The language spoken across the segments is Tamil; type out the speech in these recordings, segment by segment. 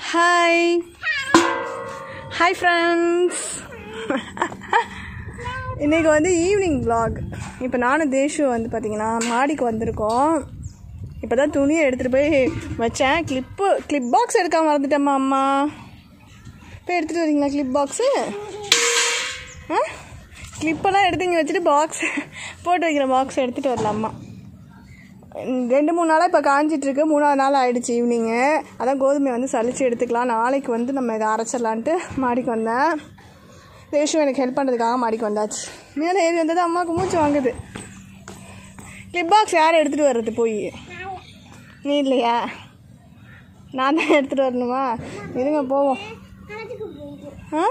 ஹாய் ஹாய் ஃப்ரெண்ட்ஸ் இன்றைக்கி வந்து ஈவினிங் vlog இப்போ நானும் தேஷு வந்து பார்த்திங்கன்னா மாடிக்கு வந்திருக்கோம் இப்போ தான் துணியை எடுத்துகிட்டு போய் வச்சேன் கிளிப்பு கிளிப் பாக்ஸ் எடுக்க மறந்துட்டேம்மா அம்மா போய் எடுத்துகிட்டு வரீங்களா கிளிப் பாக்ஸு ஆ கிளிப்பெல்லாம் எடுத்து இங்கே வச்சுட்டு பாக்ஸ் போட்டு வைக்கிற பாக்ஸ் எடுத்துகிட்டு வரலாம்மா ரெண்டு மூணு நாளாக இப்போ காஞ்சிட்ருக்கு மூணாவது நாள் ஆயிடுச்சு ஈவினிங்கு அதான் கோதுமை வந்து சலிச்சு எடுத்துக்கலாம் நாளைக்கு வந்து நம்ம இதை அரைச்சிடலான்ட்டு மாடிக்கு வந்தேன் ரேஷு எனக்கு ஹெல்ப் பண்ணுறதுக்காக மாடிக்கு வந்தாச்சு மேலே ஏறி வந்தது அம்மாவுக்கு மூச்சு வாங்குது கிளிப் பாக்ஸ் யார் எடுத்துகிட்டு வர்றது போய் நீ இல்லையா நான் தான் எடுத்துகிட்டு வரணுமா இருங்க போவோம் ஆ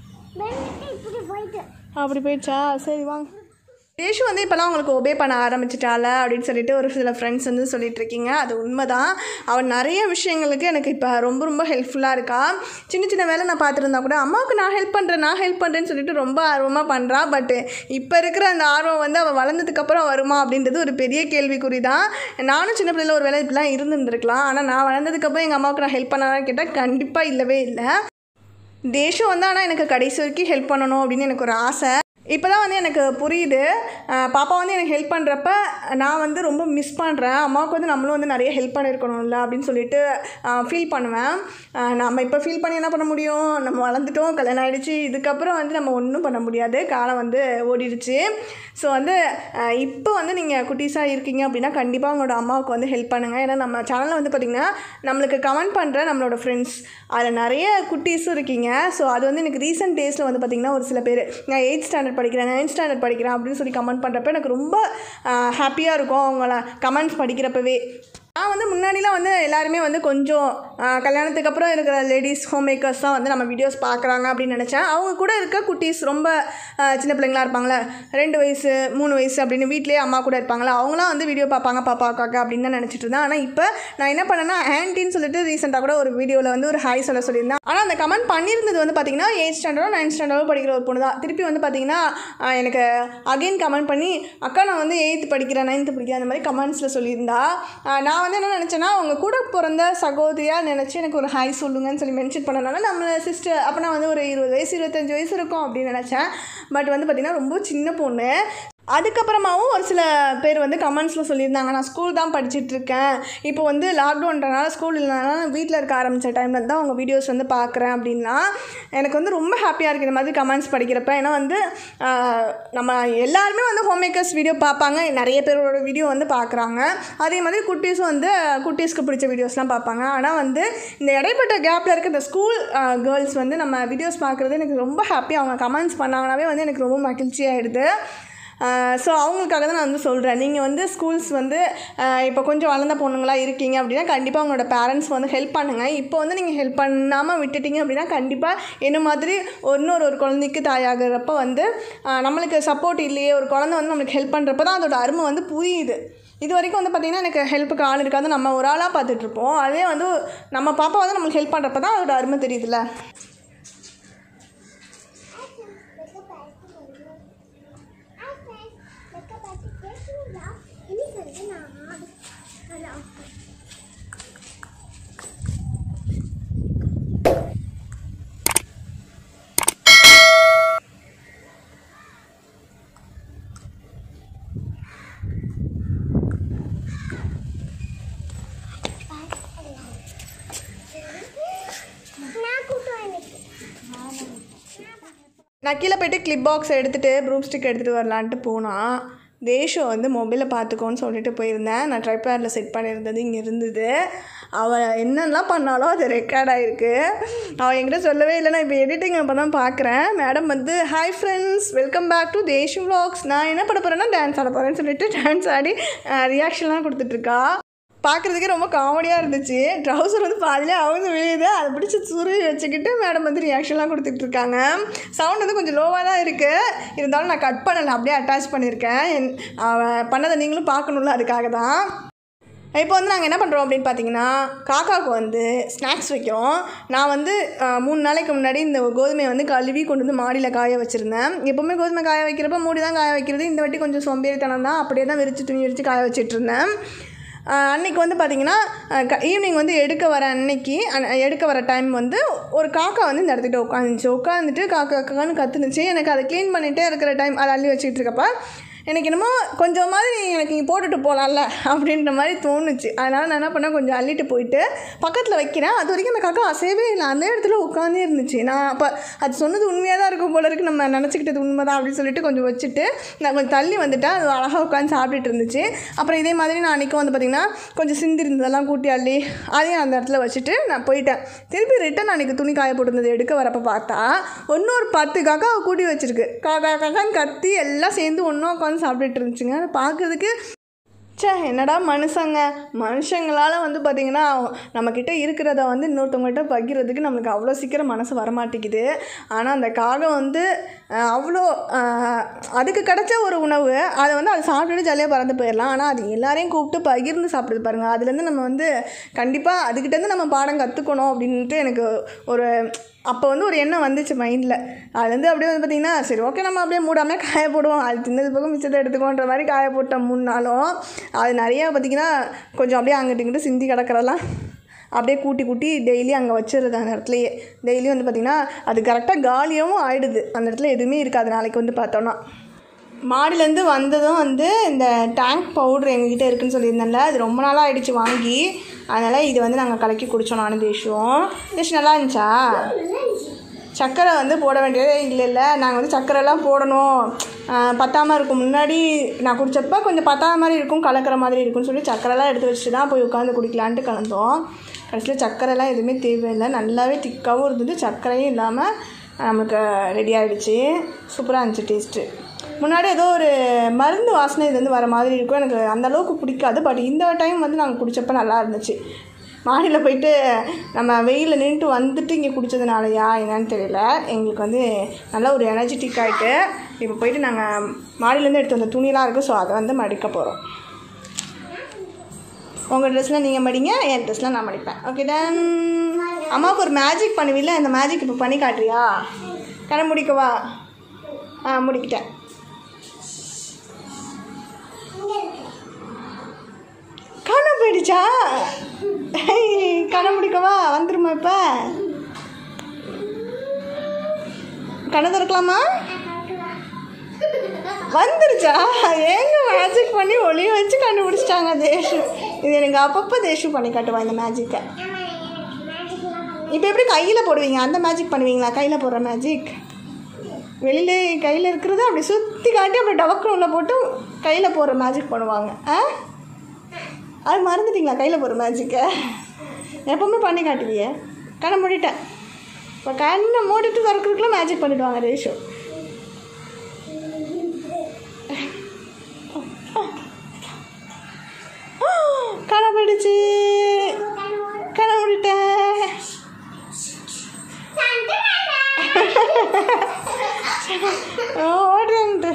அப்படி போயிடுச்சா சரி வாங்க ரேஷு வந்து இப்போலாம் உங்களுக்கு ஒபே பண்ண ஆரம்பிச்சிட்டால அப்படின்னு சொல்லிட்டு ஒரு சில ஃப்ரெண்ட்ஸ் வந்து சொல்லிட்டு இருக்கீங்க அது உண்மைதான் அவள் நிறைய விஷயங்களுக்கு எனக்கு இப்போ ரொம்ப ரொம்ப ஹெல்ப்ஃபுல்லாக இருக்கா சின்ன சின்ன வேலை நான் பார்த்துருந்தா கூட அம்மாவுக்கு நான் ஹெல்ப் பண்ணுறேன் நான் ஹெல்ப் பண்ணுறேன்னு சொல்லிட்டு ரொம்ப ஆர்வமாக பண்ணுறா பட் இப்போ இருக்கிற அந்த ஆர்வம் வந்து அவள் வளர்ந்ததுக்கப்புறம் வருமா அப்படின்றது ஒரு பெரிய கேள்விக்குறி தான் நானும் சின்ன பிள்ளைல ஒரு வேலை இப்படிலாம் இருந்திருந்துருக்கலாம் ஆனால் நான் வளர்ந்ததுக்கப்புறம் எங்கள் அம்மாவுக்கு நான் ஹெல்ப் பண்ணான்னு கேட்டால் கண்டிப்பாக இல்லவே இல்லை தேஷம் வந்து ஆனால் எனக்கு கடைசி வரைக்கும் ஹெல்ப் பண்ணணும் அப்படின்னு எனக்கு ஒரு ஆசை இப்போ தான் வந்து எனக்கு புரியுது அஹ் பாப்பா வந்து எனக்கு ஹெல்ப் பண்ணுறப்ப நான் வந்து ரொம்ப மிஸ் பண்ணுறேன் அம்மாவுக்கு வந்து நம்மளும் வந்து நிறைய ஹெல்ப் பண்ணியிருக்கணும்ல அப்படின்னு சொல்லிட்டு ஃபீல் பண்ணுவேன் அஹ் நம்ம இப்போ ஃபீல் பண்ணி என்ன பண்ண முடியும் நம்ம வளர்ந்துட்டோம் கல்யாணம் ஆகிடுச்சு இதுக்கப்புறம் வந்து நம்ம ஒன்றும் பண்ண முடியாது காலம் வந்து ஓடிடுச்சு ஸோ வந்து அஹ் இப்போ வந்து நீங்கள் குட்டீஸாக இருக்கீங்க அப்படின்னா கண்டிப்பாக உங்களோட அம்மாவுக்கு வந்து ஹெல்ப் பண்ணுங்கள் ஏன்னா நம்ம சேனலில் வந்து பார்த்திங்கன்னா நம்மளுக்கு கமெண்ட் பண்ணுற நம்மளோட ஃப்ரெண்ட்ஸ் அதில் நிறைய குட்டீஸும் இருக்கீங்க ஸோ அது வந்து எனக்கு ரீசெண்ட் டேஸில் வந்து பார்த்திங்கன்னா ஒரு சில பேர் நான் எயிட் ஸ்டாண்டர்ட் படிக்கிறேன் நைன்த் ஸ்டாண்டர்ட் படிக்கிறேன் அப்படின்னு சொல்லி கமெண்ட் பண்ணுறப்ப எனக்கு ரொம்ப ஹாப்பியாக இருக்கும் அவங்கள கமெண்ட்ஸ் படிக்கிறப்பவே நான் வந்து முன்னாடிலாம் வந்து எல்லாருமே வந்து கொஞ்சம் ஆஹ், கல்யாணத்துக்கு அப்புறம் இருக்கிற லேடிஸ் ஹோம் மேக்கர்ஸ் தான் வந்து நம்ம வீடியோஸ் பார்க்குறாங்க அப்படின்னு நினச்சேன் அவங்க கூட இருக்க குட்டீஸ் ரொம்ப ஆஹ், சின்ன பிள்ளைங்களா இருப்பாங்களே ரெண்டு வயசு மூணு வயசு அப்படின்னு வீட்லேயே அம்மா கூட இருப்பாங்களா அவங்களாம் வந்து வீடியோ பார்ப்பாங்க பாப்பாக்காக்க அப்படின்னு தான் நினச்சிட்டு இருந்தேன் ஆனால் இப்போ நான் என்ன பண்ணேன்னா ஆன்டின்னு சொல்லிட்டு ரீசெண்டாக கூட ஒரு வீடியோவில் வந்து ஒரு ஹாய் சொல்ல சொல்லியிருந்தேன் ஆனால் அந்த கமெண்ட் பண்ணியிருந்தது வந்து பார்த்தீங்கன்னா எயிட் ஸ்டாண்டர்டோ நைன்த் ஸ்டாண்டர்டோ படிக்கிற ஒரு பொண்ணு தான் திருப்பி வந்து பார்த்தீங்கன்னா ஆஹ், எனக்கு அகைன் கமெண்ட் பண்ணி அக்கா நான் வந்து எயித்து படிக்கிறேன் நைன்த்து படிக்கிறேன் அந்த மாதிரி கமெண்ட்ஸில் சொல்லியிருந்தா ஆஹ், நான் வந்து என்ன நினச்சேன்னா அவங்க கூட பிறந்த சகோதரியாக நினச்சி எனக்கு ஒரு ஹாய் சொல்லுங்கன்னு சொல்லி மென்ஷன் பண்ணனால நம்ம சிஸ்டர் அப்போ நான் வந்து ஒரு இருபது வயசு இருபத்தஞ்சி வயசு இருக்கும் அப்படின்னு நினச்சேன் பட் வந்து பார்த்திங்கன்னா ரொம்ப சின்ன பொண்ணு அதுக்கப்புறமாவும் ஒரு சில பேர் வந்து கமெண்ட்ஸில் சொல்லியிருந்தாங்க நான் ஸ்கூல் தான் படிச்சுட்டு இருக்கேன் இப்போ வந்து லாக்டவுன்றனால ஸ்கூல் இல்லைனால நான் வீட்டில் இருக்க ஆரம்பித்த டைமில் தான் அவங்க வீடியோஸ் வந்து பார்க்குறேன் அப்படின்னா எனக்கு வந்து ரொம்ப ஹாப்பியாக இருக்குது இந்த மாதிரி கமெண்ட்ஸ் படிக்கிறப்ப ஏன்னா வந்து ஆஹ், நம்ம எல்லாருமே வந்து ஹோம் மேக்கர்ஸ் வீடியோ பார்ப்பாங்க நிறைய பேரோட வீடியோ வந்து பார்க்குறாங்க அதே மாதிரி குட்டீஸும் வந்து குட்டீஸ்க்கு பிடிச்ச வீடியோஸ்லாம் பார்ப்பாங்க ஆனால் வந்து இந்த இடைப்பட்ட கேப்பில் இருக்க இந்த ஸ்கூல் கேர்ள்ஸ் வந்து நம்ம வீடியோஸ் பார்க்குறது எனக்கு ரொம்ப ஹாப்பி அவங்க கமெண்ட்ஸ் பண்ணாங்கனாவே வந்து எனக்கு ரொம்ப மகிழ்ச்சி ஆகிடுது ஸோ அவங்களுக்காக தான் நான் வந்து சொல்கிறேன் நீங்கள் வந்து ஸ்கூல்ஸ் வந்து ஆஹ் இப்போ கொஞ்சம் வளர்ந்த பொண்ணுங்களா இருக்கீங்க அப்படின்னா கண்டிப்பாக உங்களோட பேரண்ட்ஸ் வந்து ஹெல்ப் பண்ணுங்கள் இப்போ வந்து நீங்கள் ஹெல்ப் பண்ணாமல் விட்டுட்டீங்க அப்படின்னா கண்டிப்பாக என்ன மாதிரி இன்னொரு ஒரு குழந்தைக்கு தாயாகிறப்ப வந்து ஆஹ் நம்மளுக்கு சப்போர்ட் இல்லையே ஒரு குழந்தை வந்து நம்மளுக்கு ஹெல்ப் பண்ணுறப்ப தான் அதோட அருமை வந்து புரியுது இது வரைக்கும் வந்து பார்த்திங்கன்னா எனக்கு ஹெல்ப்புக்கு ஆள் இருக்காது நம்ம ஒரு ஆளாக பார்த்துட்ருப்போம் அதே வந்து நம்ம பாப்பா வந்து நம்மளுக்கு ஹெல்ப் பண்ணுறப்ப தான் அதோட அருமை தெரியுதுல்ல நான் கீழே போயிட்டு கிளிப் பாக்ஸ் எடுத்துகிட்டு ப்ரூம் ஸ்டிக் எடுத்துகிட்டு வரலான்ட்டு போனால் தேஷோ வந்து மொபைலில் பார்த்துக்கோன்னு சொல்லிட்டு போயிருந்தேன் நான் ட்ரைபேடில் செட் பண்ணியிருந்தது இங்கே இருந்தது அவள் என்னெல்லாம் பண்ணாலும் அது ரெக்கார்ட் ஆகிருக்கு அவள் என்கிட்ட சொல்லவே இல்லை நான் இப்போ எடிட்டிங் அப்போ தான் பார்க்குறேன் மேடம் வந்து hi friends welcome back to Deshu vlogs நான் என்ன பண்ண போகிறேன்னா டான்ஸ் ஆட போகிறேன்னு சொல்லிட்டு டான்ஸ் ஆடி ரியாக்ஷன்லாம் கொடுத்துட்ருக்கா பார்க்குறதுக்கே ரொம்ப காமெடியாக இருந்துச்சு ட்ரௌசர் வந்து பாதிலே அவங்க விழுது அதை பிடிச்சி சுருவி வச்சுக்கிட்டு மேடம் வந்து ரியாக்ஷன்லாம் கொடுத்துட்டு இருக்காங்க சவுண்ட் வந்து கொஞ்சம் லோவாக தான் இருக்குது இருந்தாலும் நான் கட் பண்ணலை அப்படியே அட்டாச் பண்ணியிருக்கேன் என் அவன் பண்ணதை நீங்களும் பார்க்கணும்ல அதுக்காக தான் இப்போ வந்து நாங்கள் என்ன பண்ணுறோம் அப்படின்னு பார்த்தீங்கன்னா காக்காவுக்கு வந்து ஸ்நாக்ஸ் வைக்கிறோம் நான் வந்து ஆஹ், மூணு நாளைக்கு முன்னாடி இந்த கோதுமையை வந்து கழுவி கொண்டு வந்து மாடியில் காய வச்சுருந்தேன் எப்போவுமே கோதுமை காய வைக்கிறப்ப மூடி தான் காய வைக்கிறது இந்த வாட்டி கொஞ்சம் சோம்பேறித்தனம் தான் அப்படியே தான் விரித்து துணி விரித்து காய வச்சிட்டு இருந்தேன் ஆஹ் அன்னைக்கு வந்து பார்த்திங்கன்னா ஈவினிங் வந்து எடுக்க வர அன்னைக்கு அன்- எடுக்க வர டைம் வந்து ஒரு காக்கா வந்து இந்த இடத்துக்கிட்ட உட்காந்துச்சு உட்காந்துட்டு காக்கா காக்கான்னு கத்துனுச்சு எனக்கு அதை க்ளீன் பண்ணிகிட்டே இருக்கிற டைம் அதை அள்ளி வச்சுக்கிட்டு இருக்கப்ப எனக்கு என்னமோ கொஞ்சம் மாதிரி எனக்கு இங்கே போட்டுட்டு போகலாம்ல அப்படின்ற மாதிரி தோணுச்சு அதனால் நான் என்ன பண்ணேன் கொஞ்சம் அள்ளிட்டு போயிட்டு பக்கத்தில் வைக்கிறேன் அது வரைக்கும் அந்த காக்கா அசையவே இல்லை அந்த இடத்துல உட்காந்தே இருந்துச்சு நான் அப்போ அது சொன்னது உண்மையாக தான் இருக்கும் போல இருக்கு நம்ம நினச்சிக்கிட்டது உண்மை தான் அப்படின்னு சொல்லிட்டு கொஞ்சம் வச்சுட்டு நான் கொஞ்சம் தள்ளி வந்துட்டேன் அது அழகாக உட்காந்து சாப்பிட்டுட்டு இருந்துச்சு அப்புறம் இதே மாதிரி நான் அன்றைக்கி வந்து பார்த்திங்கன்னா கொஞ்சம் சிந்தி இருந்ததெல்லாம் கூட்டி அள்ளி அதையும் அந்த இடத்துல வச்சுட்டு நான் போயிட்டேன் திருப்பி ரிட்டன் அன்றைக்கி துணி காய போட்டிருந்தது எடுக்க வரப்போ பார்த்தா இன்னொரு பத்து காக்கா கூட்டி வச்சிருக்கு காக்கா காக்கான்னு கத்தி எல்லாம் சேர்ந்து ஒன்றா உட்காந்து சாப்பிட்டுட்டு இருந்துச்சுங்க அதை பார்க்கறதுக்கு ச்சே என்னடா மனுஷங்க மனுஷங்களால் வந்து பார்த்திங்கன்னா நம்மக்கிட்ட இருக்கிறத வந்து இன்னொருத்தவங்ககிட்ட பகிர்றதுக்கு நம்மளுக்கு அவ்வளோ சீக்கிரம் மனசு வரமாட்டேங்குது ஆனால் அந்த காகம் வந்து அஹ், அவ்வளோ அஹ், அதுக்கு கிடைச்ச ஒரு உணவு அதை வந்து அது சாப்பிட்டுட்டு ஜாலியாக பறந்து போயிடலாம் ஆனால் அது எல்லாரையும் கூப்பிட்டு பகிர்ந்து சாப்பிடுது பாருங்கள் அதுலேருந்து நம்ம வந்து கண்டிப்பாக அதுக்கிட்டேருந்து நம்ம பாடம் கற்றுக்கணும் அப்படின்ட்டு எனக்கு ஒரு அப்போ வந்து ஒரு எண்ணம் வந்துச்சு மைண்டில் அதுலேருந்து அப்படியே வந்து பார்த்திங்கன்னா சரி ஓகே நம்ம அப்படியே மூடாமல் காய போடுவோம் அது தின்னது போக மிச்சத்தை எடுத்துக்கோன்ற மாதிரி காய போட்டோம் மூணு நாளும் அது நிறையா பார்த்திங்கன்னா கொஞ்சம் அப்படியே அங்கிட்டு இங்கிட்டு சிந்தி கிடக்கிறதெல்லாம் அப்படியே கூட்டி கூட்டி டெய்லி அங்கே வச்சிருது அந்த இடத்துலையே டெய்லியும் வந்து பார்த்திங்கன்னா அது கரெக்டாக காலியாகவும் ஆயிடுது அந்த இடத்துல எதுவுமே இருக்காது நாளைக்கு வந்து பார்த்தோன்னா மாடிலேருந்து வந்ததும் வந்து இந்த டேங்க் பவுட்ரு எங்ககிட்ட இருக்குன்னு சொல்லியிருந்தேன்ல அது ரொம்ப நாளாக ஆயிடுச்சு வாங்கி அதனால் இது வந்து நாங்கள் கலக்கி குடித்தோம் நானும் தேஷும் தேஷ் நல்லா இருந்துச்சா சர்க்கரை வந்து போட வேண்டியதே இல்லை இல்லை நாங்கள் வந்து சர்க்கரைலாம் போடணும் ஆஹ் பத்தாம இருக்கும் முன்னாடி நான் குடிச்சப்ப கொஞ்சம் பத்தாத மாதிரி இருக்கும் கலக்கிற மாதிரி இருக்கும்னு சொல்லி சர்க்கரைலாம் எடுத்து வச்சுட்டு தான் போய் உட்காந்து குடிக்கலான்ட்டு கலந்தோம் கடைசியில் சர்க்கரைலாம் எதுவுமே தேவையில்லை நல்லாவே திக்காகவும் இருந்தது சர்க்கரையும் இல்லாமல் நமக்கு ரெடி ஆகிடுச்சு சூப்பராக இருந்துச்சு டேஸ்ட்டு முன்னாடி ஏதோ ஒரு மருந்து வாசனை இது வந்து வர மாதிரி இருக்கும் எனக்கு அந்த அளவுக்கு பிடிக்காது பட் இந்த டைம் வந்து நாங்கள் குடிச்சப்ப நல்லா இருந்துச்சு மாடியில் போயிட்டு நம்ம வெயிலில் நின்றுட்டு வந்துட்டு இங்கே குடித்ததுனாலயா என்னன்னு தெரியல எங்களுக்கு வந்து நல்ல ஒரு எனர்ஜெட்டிக் ஆகிட்டு இப்போ போயிட்டு நாங்கள் மாடியிலேருந்து எடுத்து வந்த துணிலாம் இருக்குது ஸோ அதை வந்து மடிக்க போகிறோம் உங்கள் ட்ரெஸ்லாம் நீங்கள் மடிங்க என் ட்ரெஸ்லாம் நான் மடிப்பேன் ஓகே டன் அம்மாவுக்கு ஒரு மேஜிக் பண்ணுவீல்ல அந்த மேஜிக் இப்போ பண்ணி காட்டுறியா கண்ணை முடிக்கவா ஆ முடிக்கிட்டேன் கண்ணை போயிடுச்சா ஐய், கண்ணை முடிக்கவா வந்துருமா இப்போ கண்ணை திறக்கலாமா வந்துருச்சா ஏங்க மேஜிக் பண்ணி ஒளிய வச்சு கண்டுபிடிச்சிட்டாங்க தேஷு இது எனக்கு அப்பப்போ தேஷு பண்ணி காட்டுவா இந்த மேஜிக்கை இப்போ எப்படி கையில் போடுவீங்க அந்த மேஜிக் பண்ணுவீங்களா கையில் போடுற மேஜிக் வெளியில கையில் இருக்கிறத அப்படி சுற்றி காட்டி அப்படி டவக்கு உள்ள போட்டு கையில் போடுற மேஜிக் பண்ணுவாங்க ஆ அது மறந்துட்டீங்களா கையில் போடுற மேஜிக்கை எப்பவுமே பண்ணி காட்டுவியே கண்ணை மூடிட்டேன் இப்போ கண்ணை மூடிட்டு திறக்கிறதுக்குள்ள மேஜிக் பண்ணிடுவாங்க ரேஷோ கண்ணை போயிடுச்சு கண்ணை மூடிட்டேன் ஓடுறேன்ட்டு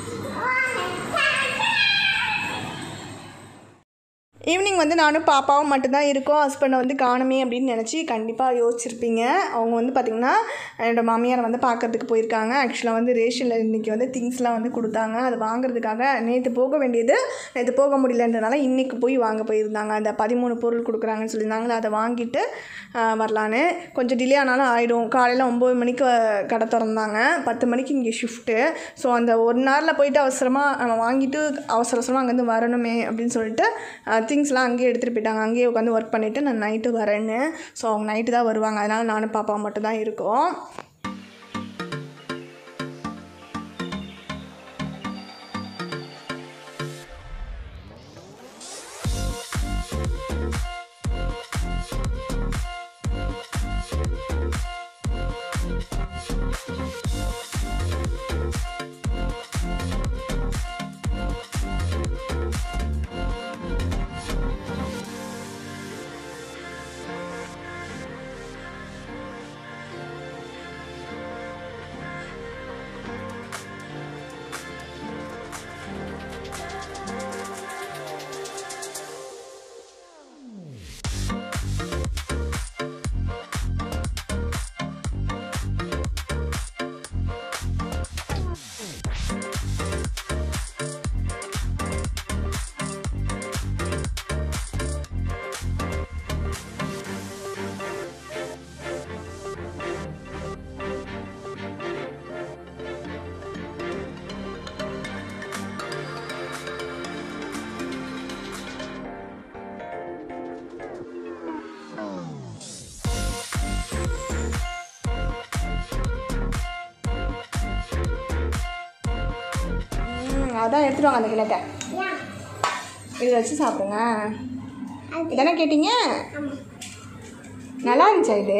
ஈவினிங் வந்து நானும் பாப்பாவும் மட்டும்தான் இருக்கோம் ஹஸ்பண்டை வந்து காணுமே அப்படின்னு நினச்சி கண்டிப்பாக யோசிச்சிருப்பீங்க அவங்க வந்து பார்த்திங்கன்னா என்னோடய மாமியாரை வந்து பார்க்கறதுக்கு போயிருக்காங்க ஆக்சுவலாக வந்து ரேஷனில் இன்றைக்கி வந்து திங்ஸ்லாம் வந்து கொடுத்தாங்க அது வாங்குறதுக்காக நேற்று போக வேண்டியது நேற்று போக முடியலன்றனால இன்றைக்கி போய் வாங்க போயிருந்தாங்க அந்த பதிமூணு பொருள் கொடுக்குறாங்கன்னு சொல்லியிருந்தாங்களே அதை வாங்கிட்டு ஆஹ், வரலான்னு கொஞ்சம் டிலே ஆனாலும் ஆகிடும் காலையில் ஒம்பது மணிக்கு அஹ், கடை திறந்தாங்க பத்து மணிக்கு இங்கே ஷிஃப்ட்டு ஸோ அந்த ஒன் ஹவரில் போயிட்டு அவசரமாக நம்ம வாங்கிட்டு அவசர அவசரமாக அங்கேருந்து வரணுமே அப்படின்னு சொல்லிட்டு திங்ஸ்லாம் அங்கேயே எடுத்துகிட்டு போயிட்டாங்க அங்கேயே உட்காந்து ஒர்க் பண்ணிவிட்டு நான் நைட்டு வரேன்னு ஸோ அவங்க நைட்டு தான் வருவாங்க அதனால் நானும் பாப்பா மட்டும் தான் இருக்கோம் அதான் எடுத்துட்டு வாங்க அந்த கிணத்தை இதை வச்சு சாப்பிடுங்க இதானே கேட்டீங்க நல்லா இருந்துச்சா இது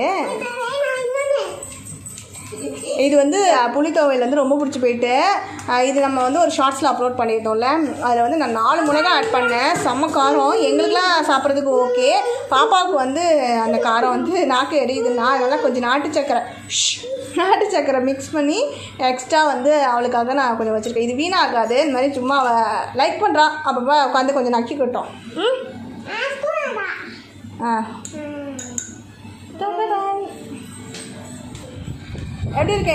இது வந்து அஹ், புளித்தோவையில் வந்து ரொம்ப பிடிச்சி போயிட்டு அஹ், இது நம்ம வந்து ஒரு ஷார்ட்ஸில் அப்லோட் பண்ணியிருந்தோம்ல அதில் வந்து நான் நாலு மிளகாய் ஆட் பண்ணேன் செம்ம காரம் எங்களுக்குலாம் சாப்பிட்றதுக்கு ஓகே பாப்பாவுக்கு வந்து அந்த காரம் வந்து நாக்கு எரியுதுன்னா அதனால் கொஞ்சம் நாட்டு சக்கரை ஷ், நாட்டு சக்கரை மிக்ஸ் பண்ணி எக்ஸ்ட்ரா வந்து அவளுக்காக நான் கொஞ்சம் வச்சுருக்கேன் இது வீணாகாது இந்த மாதிரி சும்மா அவள் லைக் பண்ணுறா அப்பப்போ உட்காந்து கொஞ்சம் நக்கிக்கிட்டோம் ம் ஆ எப்படி இருக்கே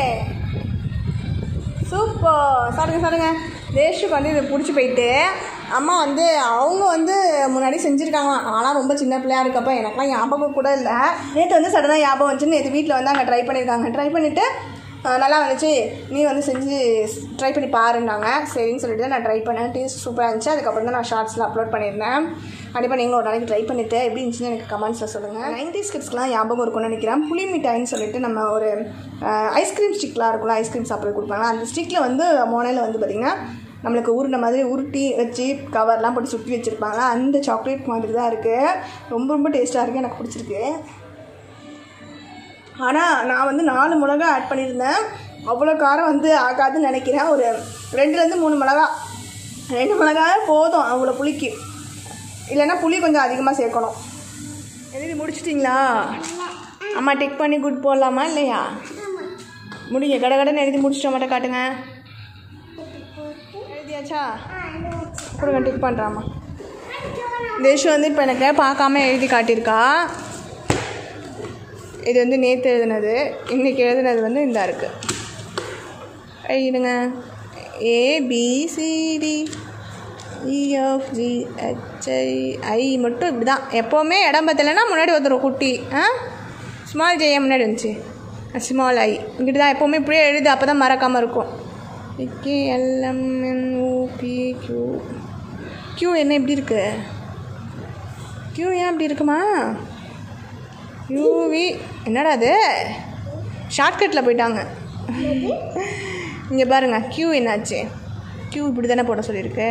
சூப்பர் சாப்பிடுங்க சாப்பிடுங்க தேஷுக்கு வந்து இதை பிடிச்சி போயிட்டு அம்மா வந்து அவங்க வந்து முன்னாடி செஞ்சுருக்காங்க ஆனால் ரொம்ப சின்ன பிள்ளையா இருக்கப்ப எனக்குலாம் ஞாபகம் கூட இல்லை நேற்று வந்து சடனாக ஞாபகம் வந்துச்சு நேற்று வீட்டில் வந்து அங்கே ட்ரை பண்ணியிருக்காங்க ட்ரை பண்ணிவிட்டு நல்லா வந்துச்சு நீ வந்து செஞ்சு ட்ரை பண்ணி பாருன்னாங்க சரின்னு சொல்லிட்டு தான் நான் ட்ரை பண்ணேன் டேஸ்ட் சூப்பராக இருந்துச்சு அதுக்கப்புறம் தான் நான் ஷார்ட்ஸில் அப்லோட் பண்ணியிருந்தேன் கண்டிப்பாக நீங்களும் ஒரு நாளைக்கு ட்ரை பண்ணிவிட்டு எப்படி இருந்துச்சுன்னு எனக்கு கமெண்ட்ஸில் சொல்லுங்கள் நைன்டிஸ் கிட்ஸ்க்குலாம் ஞாபகம் இருக்கும்னு நினைக்கிறேன் புளி மிட்டாய்ன்னு சொல்லிட்டு நம்ம ஒரு ஐஸ்கிரீம் ஸ்டிக்லாம் இருக்கும்ல ஐஸ்கிரீம் சாப்பிட கொடுப்பாங்க அந்த ஸ்டிக்கில் வந்து மோனையில் வந்து பார்த்திங்கன்னா நம்மளுக்கு உருண்டை மாதிரி உருட்டி வச்சு கவர்லாம் போட்டு சுற்றி வச்சுருப்பாங்க அந்த சாக்லேட் மாதிரி தான் இருக்குது ரொம்ப ரொம்ப டேஸ்ட்டாக இருக்குது எனக்கு பிடிச்சிருக்கு ஆனால் நான் வந்து நாலு மிளகா ஆட் பண்ணியிருந்தேன் அவ்வளோ காரம் வந்து ஆகாதுன்னு நினைக்கிறேன் ஒரு ரெண்டுலேருந்து மூணு மிளகா ரெண்டு மிளகாவே போதும் அவ்வளோ புளிக்கு இல்லைன்னா புளி கொஞ்சம் அதிகமாக சேர்க்கணும் எழுதி முடிச்சிட்டிங்களா அம்மா டிக் பண்ணி குட் போடலாமா இல்லையா முடிங்க கடை கடைன்னு எழுதி முடிச்சிட்ட மட்டும் காட்டுங்க எழுதியாச்சா கொடுங்க டிக் பண்ணுறாம்மா தேஷு வந்து இப்போ எனக்கு பார்க்காம எழுதி காட்டியிருக்கா இது வந்து நேற்று எழுதுனது இன்றைக்கி எழுதுனது வந்து இந்த இருக்குது எழுதுங்க ஏபிசிடி இஎஃப்ஜி ஹெச்ஐ ஐ மட்டும் இப்படி தான் எப்போவுமே இடம் பத்தலைன்னா முன்னாடி ஒருத்தர் குட்டி ஆ ஸ்மால் ஜெயம் முன்னாடி இருந்துச்சு ஸ்மால் ஐ இங்கிட்டு தான் எப்போவுமே இப்படியே எழுது அப்போ தான் மறக்காமல் இருக்கும் இக்கே எல்எம்என்ஓபி கியூ கியூ என்ன இப்படி இருக்கு கியூ ஏன் இப்படி இருக்குமா யூவி என்னடா அது ஷார்ட்கட்டில் போயிட்டாங்க இங்கே பாருங்க கியூ என்னாச்சு கியூ இப்படி தானே போட சொல்லியிருக்கு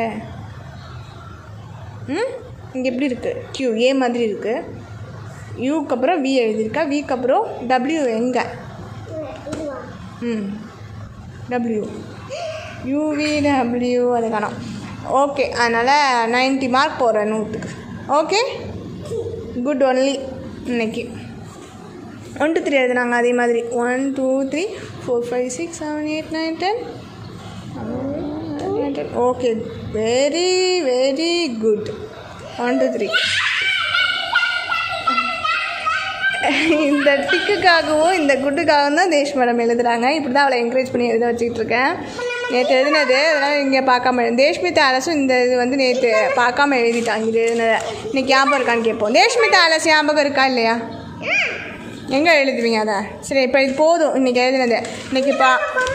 ம் இங்கே எப்படி இருக்குது கியூ ஏ மாதிரி இருக்குது யூக்கு அப்புறம் வி எழுதியிருக்கா விக்கு அப்புறம் டபிள்யூ எங்கே ம் டபிள்யூ யூவி டபிள்யூ அது காணும் ஓகே அதனால் 90 மார்க் போடுறேன் நூற்றுக்கு ஓகே குட் ஒன்லி இன்னைக்கு ஒன் டூ த்ரீ எழுதுனாங்க அதே மாதிரி one two three four five six seven eight nine ten okay very very good one two three இந்த டிக்குக்காகவும் இந்த குட்டுக்காகவும் தான் தேஷ் மேடம் எழுதுறாங்க இப்படி தான் அவளை என்கரேஜ் பண்ணி எழுத வச்சுக்கிட்டு இருக்கேன் நேற்று எழுதினது அதனால் இங்கே பார்க்காம எழுது தேஷ்மிதா அலசும் இந்த இது வந்து நேற்று பார்க்காம எழுதிட்டாங்க இது எழுதினதை இன்னைக்கு ஞாபகம் இருக்கான்னு கேட்போம் தேஷ்மிதா அலசு ஞாபகம் இருக்கா இல்லையா எங்கே எழுதுவீங்க அதை சரி இப்போ இது போதும் இன்றைக்கி எழுதினது இன்னைக்கு பா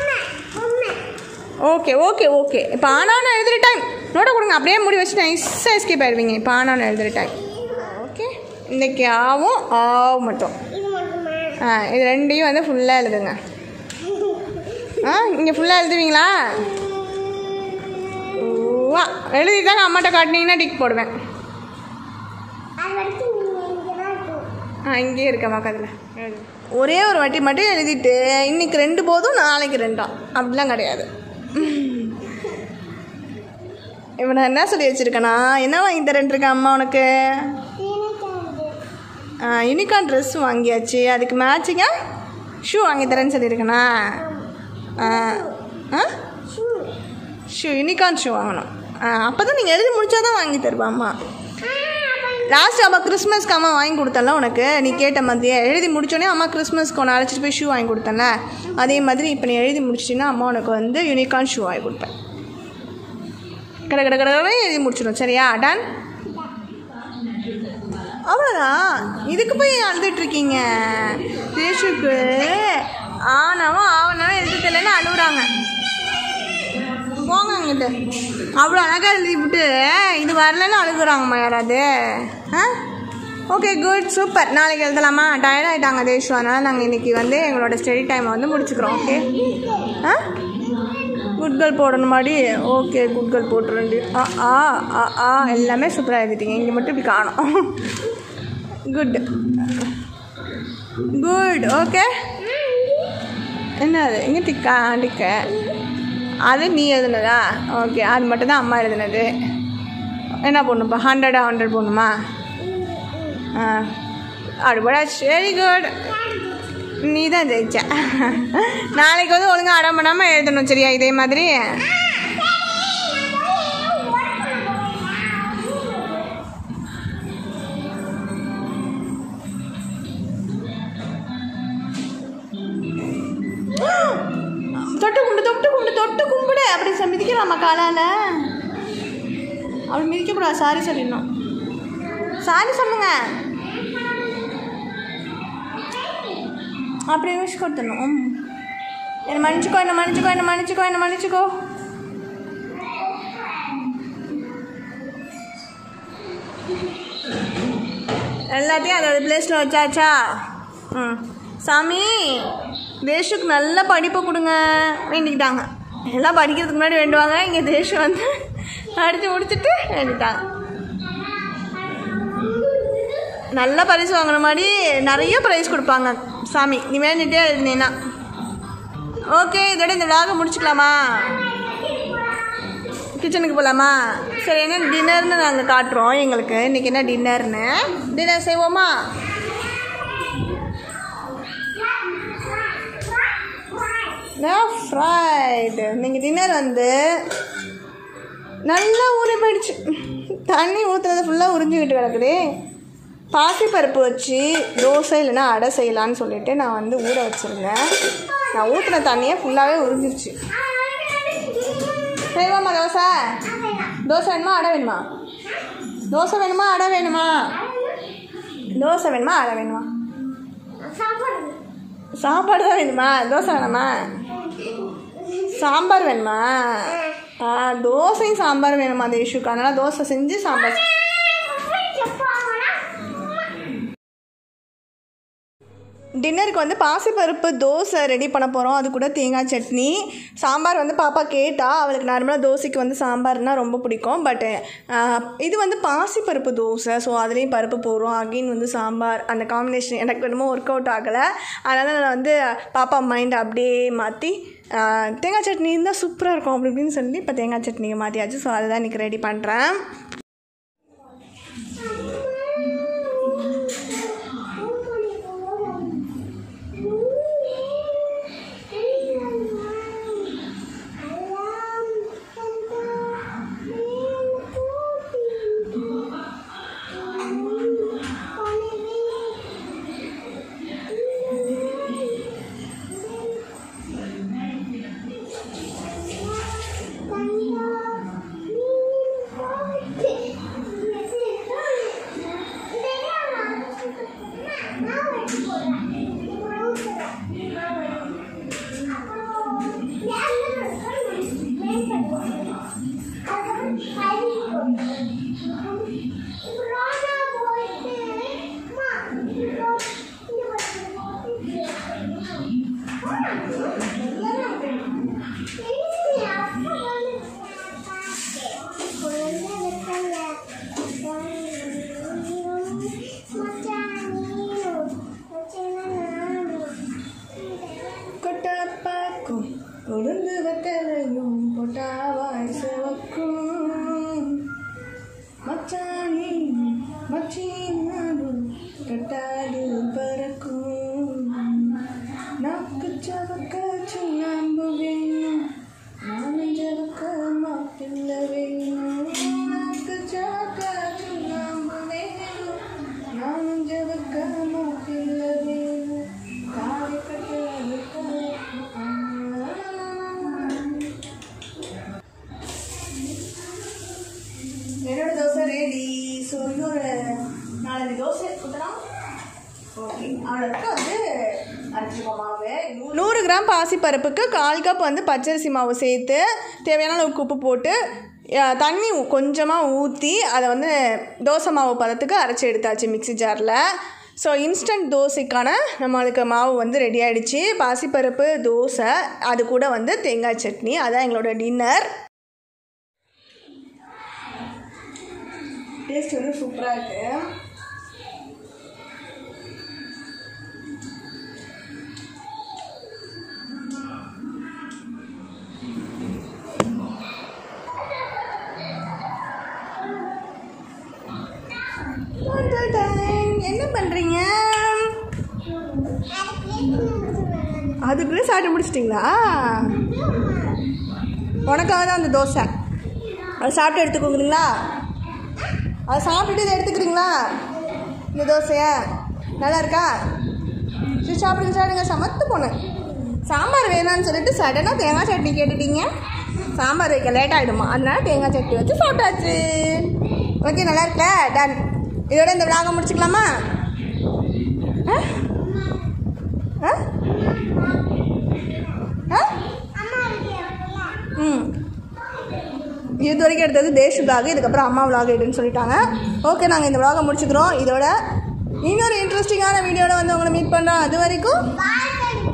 ஓகே ஓகே ஓகே இப்போ ஆனான்னு எழுதுகிற டைம் நோட்ட கொடுங்க அப்படியே முடி வச்சு நைஸாக எஸ்கேப் ஆயிடுவீங்க இப்போ ஆனான்னு எழுதுகிற டைம் ஓகே இன்னைக்கு ஆவும் ஆவும் மட்டும் ஆ இது ரெண்டையும் வந்து ஃபுல்லாக எழுதுங்க ஆ இங்கே ஃபுல்லாக எழுதுவீங்களா வா எழுதி தாங்க அம்மாட்ட காட்டினீங்கன்னா டிக் போடுவேன் ஆ இங்கேயே இருக்கேன் பக்கத்தில் ஒரே ஒரு வாட்டி மட்டும் எழுதிட்டு இன்னைக்கு ரெண்டு போதும் நாளைக்கு ரெண்டாம் அப்படிலாம் கிடையாது இப்போ நான் என்ன சொல்லி வச்சுருக்கேனா என்ன வாங்கி தரேன் இருக்கேன் அம்மா உனக்கு யூனிகார்ன் ட்ரெஸ் வாங்கியாச்சு அதுக்கு மேட்சிங்காக ஷூ வாங்கி தரேன்னு சொல்லியிருக்கேனா ஆ ஆ ஷூ யூனிகார்ன் ஷூ வாங்கணும் அப்போ தான் நீங்கள் எழுதி முடிச்சா தான் வாங்கி தருவா அம்மா லாஸ்ட் அம்மா கிறிஸ்மஸ்க்கு அம்மா வாங்கி கொடுத்தல உனக்கு நீ கேட்ட மாதிரியே எழுதி முடிச்சோடனே அம்மா கிறிஸ்மஸ்க்கு உன்னை அழைச்சிட்டு போய் ஷூ வாங்கி கொடுத்தேன்ல அதே மாதிரி இப்போ நீ எழுதி முடிச்சிட்டின்னா அம்மா உனக்கு வந்து யூனிகார்ன் ஷூ வாங்கி கொடுப்பேன் கடை கடை கடை எழுதி முடிச்சிடும் சரியா டன் அவ்வளோதான் இதுக்கு போய் அழுதுட்டு இருக்கீங்க தேஷுக்கு ஆனாவும் ஆவனாவும் எழுதி தெரியலன்னு அழுகுறாங்க போங்க அங்கிட்டு அவ்வளோ அழகாக எழுதி விட்டு இது வரலன்னு அழுகுறாங்கம்மா யாராவது ஆ ஓகே குட் சூப்பர் நாளைக்கு எழுதலாமா டயர்ட் ஆகிட்டாங்க தேஷு அதனால் நாங்கள் இன்றைக்கி வந்து எங்களோட ஸ்டடி டைமை வந்து முடிச்சுக்கிறோம் ஓகே ஆ குட்கள் போடணுமாடி ஓகே குட்கள் போட்டுருண்டி ஆ ஆ ஆ ஆ எல்லாமே சூப்பராக எழுதிட்டீங்க இங்கே மட்டும் இப்படி காணும் குட் குட் ஓகே என்ன அது இங்கே டிக்கா டிக்க அது நீ எழுதுனதா ஓகே அது மட்டும் தான் அம்மா எழுதுனது என்ன போடணும்ப்பா ஹண்ட்ரடா ஹண்ட்ரட் போடணுமா ஆ அடுபடா வெரி குட் நீ தான் ஜெயிச்ச நாளைக்கு வந்து ஒழுங்காக அடம் பண்ணாமல் எழுதணும் சரியா இதே மாதிரி தொட்டு கும்பிடு தொட்டு கும்பிடு தொட்டு கும்பிடு அப்படி சொ- மிதிக்கலாமா காலால் அப்படி மிதிக்கக்கூடாது சாரி சொல்லிடணும் சாரி சொல்லுங்க அப்படி விஷ் கொடுத்துடணும் ம். என்னை மன்னிச்சுக்கோ என்னை மன்னிச்சுக்கோ என்னை மன்னிச்சுக்கோ என்னை மன்னிச்சுக்கோ எல்லாத்தையும் அதோட பிளேஸில் வச்சாச்சா ம் சாமி தேஷுக்கு நல்ல படிப்பை கொடுங்க வேண்டிக்கிட்டாங்க எல்லாம் படிக்கிறதுக்கு முன்னாடி வேண்டுவாங்க இங்கே தேஷு வந்து அடித்து முடிச்சுட்டு வேண்டிட்டாங்க நல்ல பரிசு வாங்குற மாதிரி நிறைய ப்ரைஸ் கொடுப்பாங்க சாமி நீ வேண்டிட்டே இருந்தீங்கன்னா ஓகே இதோட இந்த விழாவை முடிச்சுக்கலாமா கிச்சனுக்கு போகலாமா சரி என்ன டின்னர்னு நாங்கள் காட்டுறோம் எங்களுக்கு இன்றைக்கி என்ன டின்னர்னு டின்னர் செய்வோமா ஃப்ரைடு நீங்கள் டின்னர் வந்து நல்லா ஊறி போயிடுச்சு தண்ணி ஊற்றுறது ஃபுல்லாக உறிஞ்சிக்கிட்டு கிடக்குது பாசிப்பருப்பு வச்சு தோசை இல்லைன்னா அடை செய்யலான்னு சொல்லிட்டு நான் வந்து ஊற வச்சுருந்தேன் நான் ஊற்றின தண்ணியே ஃபுல்லாகவே உறிஞ்சிருச்சு செய்வோமா தோசை தோசை வேணுமா அடை வேணுமா தோசை வேணுமா அடை வேணுமா தோசை வேணுமா அடை வேணுமா சாப்பாடு தான் வேணுமா தோசை வேணுமா சாம்பார் வேணுமா ஆ தோசையும் சாம்பார் வேணுமா அந்த இஷ்யூக்கு அதனால் தோசை செஞ்சு சாம்பார் செ- டின்னருக்கு வந்து பாசிப்பருப்பு தோசை ரெடி பண்ண போகிறோம் அது கூட தேங்காய் சட்னி சாம்பார் வந்து பாப்பா கேட்டா அவளுக்கு நார்மலாக தோசைக்கு வந்து சாம்பார்னால் ரொம்ப பிடிக்கும் பட்டு இது வந்து பாசிப்பருப்பு தோசை ஸோ அதுலேயும் பருப்பு போடுறோம் அகெயின் வந்து சாம்பார் அந்த காம்பினேஷன் எனக்கு என்னமோ ஒர்க் அவுட் ஆகலை அதனால் நான் வந்து பாப்பா மைண்ட் அப்படியே மாற்றி தேங்காய் சட்னி இருந்தால் சூப்பராக இருக்கும் அப்படி இப்படின்னு சொல்லி இப்போ தேங்காய் சட்னியை மாற்றியாச்சு ஸோ அதை தான் இன்றைக்கி ரெடி பண்ணுறேன் கொட்டப்பாக்கும் கொழுந்து வெத்தலையும் பொட்டாவாய் சிவக்கும் மச்சானி மச்சீனாடும் கட்டாது பறக்கும் நாக்கு சவக்க சுண்ணாம்பு வேணும் நானும் ஜவக்க மாப்பிள்ள வேணும் நாக்கு சவக்க சுண்ணாம்பு வேணும் நானும் ஜவக்க மாப்பிள்ள வேணும் காலை என்னோட தோசை ரெடி ஸோ இன்னொரு நாலஞ்சு தோசை ஊற்றலாம் ஓகே அவளுக்கு வந்து அரைச்சிக்கோ மாவு நூறு கிராம் பாசிப்பருப்புக்கு கால் கப் வந்து பச்சரிசி மாவு சேர்த்து தேவையான அளவுக்கு உப்பு போட்டு அஹ், தண்ணி கொஞ்சமாக ஊற்றி அதை வந்து தோசை மாவு பதத்துக்கு அரைச்சி எடுத்தாச்சு மிக்ஸி ஜாரில் ஸோ இன்ஸ்டன்ட் தோசைக்கான நம்மளுக்கு மாவு வந்து ரெடி ஆகிடுச்சு பாசிப்பருப்பு தோசை அது கூட வந்து தேங்காய் சட்னி அதான் எங்களோட டின்னர் டேஸ்ட் வந்து சூப்பராக இருக்குது என்ன பண்ணுறீங்க அதுக்குள்ளே சாப்பிட்டு முடிச்சிட்டிங்களா உனக்காக தான் அந்த தோசை அதை சாப்பிட்டு எடுத்துக்கோங்களா அதை சாப்பிட்டுட்டு இதை எடுத்துக்கிறீங்களா இந்த தோசையை நல்லா இருக்கா சரி சாப்பிடுங்க சாப்பிடுங்க சமத்து போனேன் சாம்பார் வேணாம்னு சொல்லிட்டு சடனாக தேங்காய் சட்னி கேட்டுட்டீங்க சாம்பார் வைக்க லேட் ஆகிடுமா அதனால தேங்காய் சட்னி வச்சு சாப்பிட்டாச்சு ஓகே நல்லா இருக்கல டன் இதோட இந்த விளாக முடிச்சுக்கலாமா ஆ? ஆ? ஆ? ம் இது வரைக்கும் எடுத்தது தேஷ் விலாக் இதுக்கப்புறம் அம்மா விலாக் எடுன்னு சொல்லிட்டாங்க ஓகே நாங்கள் இந்த விலாகை முடிச்சுக்கிறோம் இதோட இன்னொரு இன்ட்ரெஸ்டிங்கான வீடியோவில் வந்து உங்களை மீட் பண்ணுறோம் அது வரைக்கும் பாய்